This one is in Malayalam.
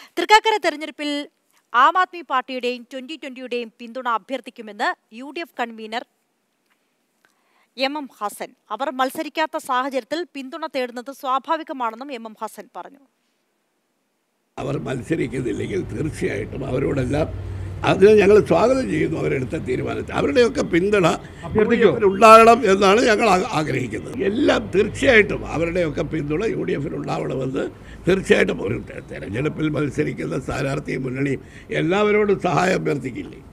തൃക്കാക്കര തെരഞ്ഞെടുപ്പിൽ ആം ആദ്മി പാർട്ടിയുടെയും ട്വന്റി ട്വന്റിയുടെയും പിന്തുണ അഭ്യർത്ഥിക്കുമെന്ന് U D F convener M M Hasan അവർ മത്സരിക്കാത്ത സാഹചര്യത്തിൽ പിന്തുണ തേടുന്നത് സ്വാഭാവികമാണെന്നും എം എം ഹസൻ പറഞ്ഞു അവർ മത്സരിക്കുന്നില്ലെങ്കിൽ തീർച്ചയായിട്ടും അവരോടെല്ലാം അതിനെ ഞങ്ങൾ സ്വാഗതം ചെയ്യുന്നു അവരെടുത്ത തീരുമാനത്തെ അവരുടെയൊക്കെ പിന്തുണ അഭ്യർത്ഥിക്കുമോ? യു ഡി എഫിന് ഉണ്ടാകണം എന്നാണ് ഞങ്ങൾ ആ- ആഗ്രഹിക്കുന്നത് എല്ലാം തീർച്ചയായിട്ടും അവരുടെയൊക്കെ പിന്തുണ യു ഡി എഫിന് ഉണ്ടാവണമെന്ന് തീർച്ചയായിട്ടും ഒരു തെ- തെരഞ്ഞെടുപ്പിൽ മത്സരിക്കുന്ന സ്ഥാനാർത്ഥിയും മുന്നണിയും എല്ലാവരോടും സഹായം അഭ്യർത്ഥിക്കില്ലേ